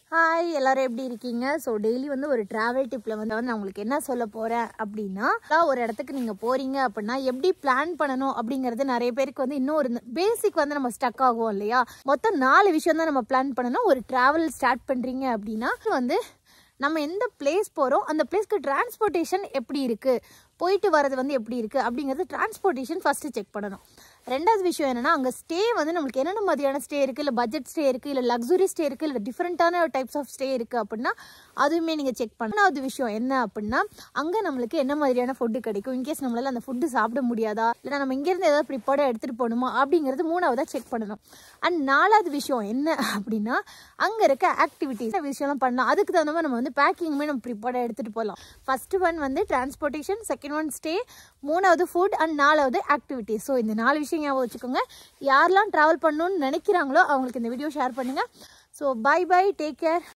hi எல்லாரும் எப்படி இருக்கீங்க ஸோ டெய்லி வந்து ஒரு ட்ராவல் டிப்பில் வந்து வந்து நான் உங்களுக்கு என்ன சொல்ல போகிறேன் அப்படின்னா அதான் ஒரு இடத்துக்கு நீங்கள் போகிறீங்க அப்படின்னா எப்படி பிளான் பண்ணணும் அப்படிங்கிறது நிறைய பேருக்கு வந்து இன்னும் ஒரு பேசிக் வந்து நம்ம ஸ்டக் ஆகும் இல்லையா மொத்தம் நாலு விஷயம் தான் நம்ம பிளான் பண்ணணும் ஒரு ட்ராவல் ஸ்டார்ட் பண்ணுறீங்க அப்படின்னா வந்து நம்ம எந்த பிளேஸ் போகிறோம் அந்த பிளேஸ்க்கு டிரான்ஸ்போர்ட்டேஷன் எப்படி இருக்குது போயிட்டு வர்றது வந்து எப்படி இருக்குது அப்படிங்கிறது டிரான்ஸ்போர்ட்டேஷன் ஃபஸ்ட்டு செக் பண்ணணும் ரெண்டாவது விஷயம் என்னன்னா அங்கே ஸ்டே வந்து நம்மளுக்கு என்னென்ன மாதிரியான ஸ்டே இருக்குது இல்லை பட்ஜெட் ஸ்டே இருக்குது இல்லை லக்ஸுரி ஸ்டே இருக்குது இல்லை டிஃப்ரெண்ட்டான டைப்ஸ் ஆஃப் ஸ்டே இருக்குது அப்படின்னா அதுவுமே நீங்கள் செக் பண்ணாவது விஷயம் என்ன அப்படின்னா அங்கே நம்மளுக்கு என்ன மாதிரியான ஃபுட்டு கிடைக்கும் இன்கேஸ் நம்மளால அந்த ஃபுட்டு சாப்பிட முடியாதா இல்லை நம்ம இங்கேருந்து ஏதாவது ப்ரிப்பேர்டாக எடுத்துகிட்டு போகணுமா அப்படிங்கிறது மூணாவதாக செக் பண்ணணும் அண்ட் நாலாவது விஷயம் என்ன அப்படின்னா அங்கே இருக்க ஆக்டிவிட்டிஸ் விஷயம்லாம் பண்ணலாம் அதுக்கு தகுந்த மாதிரி நம்ம வந்து பேக்கிங்குமே நம்ம ப்ரிப்பேர்டாக எடுத்துகிட்டு போகலாம் ஃபர்ஸ்ட் ஒன் வந்து டிரான்ஸ்போர்ட்டேஷன் செகண்ட் ஒன் ஸ்டே மூணாவது ஃபுட் அண்ட் நாலாவது ஆக்டிவிட்டிஸ் ஸோ இந்த நாலு விஷயம் ஞாபகம் வச்சுக்கோங்க யாரெல்லாம் ட்ராவல் பண்ணணும்னு நினைக்கிறாங்களோ அவங்களுக்கு இந்த வீடியோ ஷேர் பண்ணுங்கள் so bye bye take care